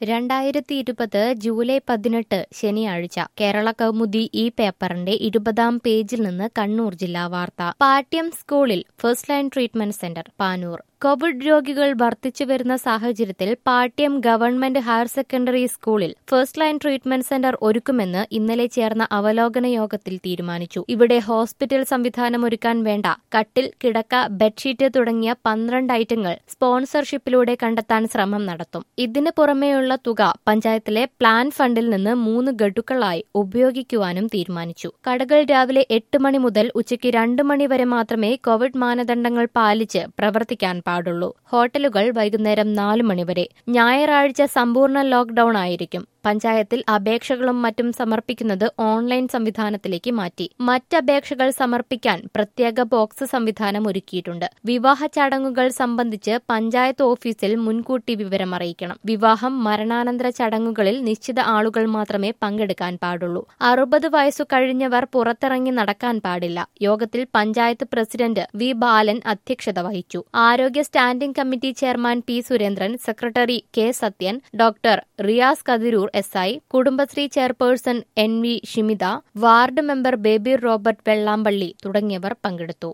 രണ്ടായിരത്തി ഇരുപത് ജൂലൈ പതിനെട്ട് ശനിയാഴ്ച കേരള കൗമുദി ഈ പേപ്പറിന്റെ ഇരുപതാം പേജിൽ നിന്ന് കണ്ണൂർ ജില്ലാ വാർത്ത പാട്യം സ്കൂളിൽ first line treatment centre Panoor Covid രോഗികൾ വർദ്ധിച്ചു വരുന്ന സാഹചര്യത്തിൽ പാട്യം ഗവൺമെന്റ് ഹയർ സെക്കൻഡറി സ്കൂളിൽ ഫസ്റ്റ് ലൈൻ ട്രീറ്റ്മെന്റ് സെന്റർ ഒരുക്കുമെന്ന് ഇന്നലെ ചേർന്ന അവലോകന യോഗത്തിൽ തീരുമാനിച്ചു ഇവിടെ ഹോസ്പിറ്റൽ സംവിധാനം ഒരുക്കാൻ വേണ്ട കട്ടിൽ കിടക്ക ബെഡ്ഷീറ്റ് തുടങ്ങിയ പന്ത്രണ്ട് ഐറ്റങ്ങൾ സ്പോൺസർഷിപ്പിലൂടെ കണ്ടെത്താൻ ശ്രമം നടത്തും ഇതിന് പുറമെയുള്ള തുക പഞ്ചായത്തിലെ പ്ലാൻ ഫണ്ടിൽ നിന്ന് മൂന്ന് ഗഡുക്കളായി ഉപയോഗിക്കുവാനും തീരുമാനിച്ചു കടകൾ രാവിലെ എട്ട് മണി മുതൽ ഉച്ചയ്ക്ക് രണ്ട് മണി വരെ മാത്രമേ കോവിഡ് മാനദണ്ഡങ്ങൾ പാലിച്ച് പ്രവർത്തിക്കാൻ പാടുള്ളൂ ഹോട്ടലുകൾ വൈകുന്നേരം നാല് മണിവരെ ഞായറാഴ്ച സമ്പൂർണ്ണ ലോക്ഡൌൺ ആയിരിക്കും പഞ്ചായത്തിൽ അപേക്ഷകളും മറ്റും സമർപ്പിക്കുന്നത് ഓൺലൈൻ സംവിധാനത്തിലേക്ക് മാറ്റി മറ്റപേക്ഷകൾ സമർപ്പിക്കാൻ പ്രത്യേക ബോക്സ് സംവിധാനം ഒരുക്കിയിട്ടുണ്ട് വിവാഹ ചടങ്ങുകൾ സംബന്ധിച്ച് പഞ്ചായത്ത് ഓഫീസിൽ മുൻകൂട്ടി വിവരം അറിയിക്കണം വിവാഹം മരണാനന്തര ചടങ്ങുകളിൽ നിശ്ചിത ആളുകൾ മാത്രമേ പങ്കെടുക്കാൻ പാടുള്ളൂ അറുപത് വയസ്സു കഴിഞ്ഞവർ പുറത്തിറങ്ങി നടക്കാൻ പാടില്ല യോഗത്തിൽ പഞ്ചായത്ത് പ്രസിഡന്റ് വി ബാലൻ അധ്യക്ഷത വഹിച്ചു ആരോഗ്യ standing committee chairman P Surendran secretary K Sathyan doctor Riyas Kathiroor S I Kudumbashree chairperson N V Shimitha ward member Baby Robert Vellampally തുടങ്ങിയവർ പങ്കെടുത്തു